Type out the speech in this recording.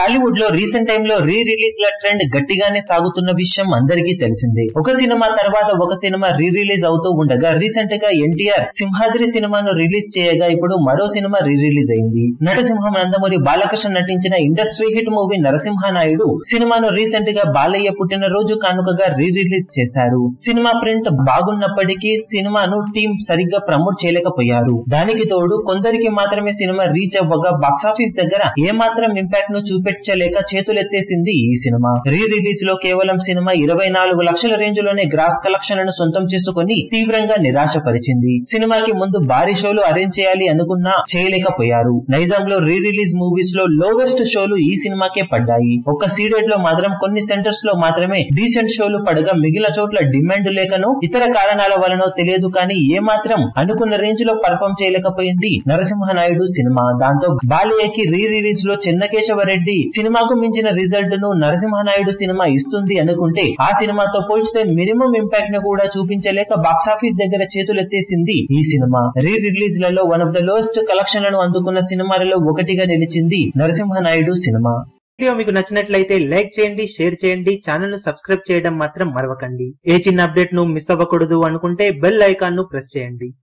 టాలీవుడ్ లో recent time లో re release ల ట్రెండ్ గట్టిగానే సాగుతున్న విషయం అందరికీ తెలిసిందే ఒక సినిమా తర్వాత ఒక సినిమా రీ రిలీజ్ అవుతూ ఉండగా రీసెంట్ గా ఎన్టీఆర్ సింహాద్రి సినిమాను రిలీజ్ చేయగా ఇప్పుడు మరో సినిమా రీ రిలీజ్ అయింది నటసింహం నందమూరి బాలకృష్ణ నటించిన ఇండస్ట్రీ హిట్ మూవీ నరసింహనాయుడు సినిమాను రీసెంట్ గా బాలయ్య పుట్టినరోజు కానుకగా రీ రిలీజ్ చేశారు సినిమా ప్రింట్ బాగున్నప్పటికీ సినిమాను టీం సరిగ్గా ప్రమోట్ చేయలేకపోయారు దానికి తోడు కొందరికి మాత్రమే సినిమా రీచ్ అవ్వగా బాక్సాఫీస్ దగ్గర ఏ మాత్రం ఇంపాక్ట్ ను చూపించలేక చేతులెత్తేసింది ఈ సినిమా రీ రిలీజ్ లో కేవలం సినిమా ఇరవై నాలుగు లక్షల రేంజ్ లోనే గ్రాస్ కలెక్షన్లను సొంతం చేసుకుని తీవ్రంగా నిరాశపరిచింది సినిమాకి ముందు భారీ షోలు అరేంజ్ చేయాలి అనుకున్నా చేయలేకపోయారు నైజాం లో రీ రిలీజ్ మూవీస్ లో లోవెస్ట్ షోలు ఈ సినిమాకే పడ్డాయి ఒక్క సీడెడ్ లో మాత్రం కొన్ని సెంటర్స్ లో మాత్రమే డీసెంట్ షోలు పడగా మిగిలిన చోట్ల డిమాండ్ లేకనో ఇతర కారణాల వలనో తెలియదు కానీ ఏ మాత్రం అనుకున్న రేంజ్ లో పర్ఫామ్ చేయలేకపోయింది నరసింహనాయుడు సినిమా దాంతో బాలయ్యకి రీ రిలీజ్ లో చెన్నకేశవరెడ్డి సినిమాకు మించిన రిజల్ట్ ను నరసింహనాయుడు సినిమా ఇస్తుంది అనుకుంటే ఆ సినిమాతో పోల్చితే మినిమం ఇంపాక్ట్ ను కూడా చూపించలేక బాక్సాఫీస్ దగ్గర చేతులెత్తేసింది ఈ సినిమా రీ రిలీజ్ లలో వన్ ఆఫ్ ద లోయెస్ట్ కలెక్షన్లను అందుకున్న సినిమాలలో ఒకటిగా నిలిచింది నరసింహనాయుడు సినిమా వీడియో మీకు నచ్చినట్లయితే లైక్ చేయండి షేర్ చేయండి ఛానల్ ను సబ్స్క్రైబ్ చేయడం మాత్రం మరవకండి ఏ చిన్న అప్డేట్ ను మిస్ అవ్వకూడదు అనుకుంటే బెల్ ఐకాన్ ను ప్రెస్ చేయండి